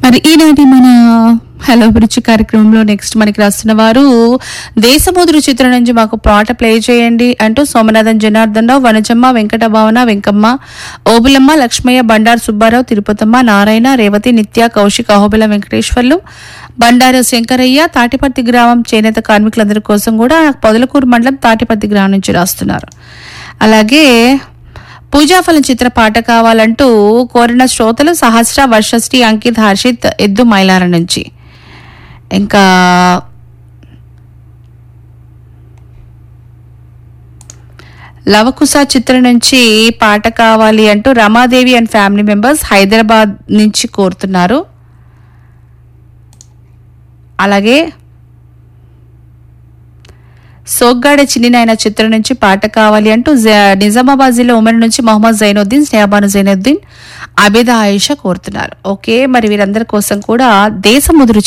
మరి ఈనాటి మన హలో అభిరుచి కార్యక్రమంలో నెక్స్ట్ మనకి రాస్తున్న వారు దేశముద్రు చిత్రం నుంచి మాకు పాట ప్లే చేయండి అంటూ సోమనాథన్ జనార్దన్ రావు వనజమ్మ వెంకట భావన వెంకమ్మ ఓబులమ్మ లక్ష్మయ్య బండారు సుబ్బారావు తిరుపతమ్మ నారాయణ రేవతి నిత్య కౌశిక్ అహోబిల వెంకటేశ్వర్లు బండారు శంకరయ్య తాటిపర్తి గ్రామం చేనేత కార్మికులందరి కోసం కూడా పొదలకూరు మండలం తాటిపర్తి గ్రామం నుంచి రాస్తున్నారు అలాగే పూజాఫలం చిత్ర పాట కావాలంటూ కోరిన శ్రోతలు సహస్ర వర్షశ్రీ అంకిత్ హర్షిత్ ఎద్దు మైలార నుంచి ఇంకా లవకుశ చిత్రం నుంచి పాట కావాలి అంటూ Ramadevi and family members Hyderabad నుంచి కోరుతున్నారు అలాగే సోగ్గాడ చిన్నినాయన చిత్రం నుంచి పాట కావాలి అంటూ జ- నిజామాబాద్ జిల్లా ఉమెన్ నుంచి మొహమ్మద్ జైనుద్దీన్ స్నేహబాను జైనుద్దీన్ అబేద ఆయిషా కోరుతున్నారు ఓకే మరి వీరందరి కోసం కూడా దేశముదురు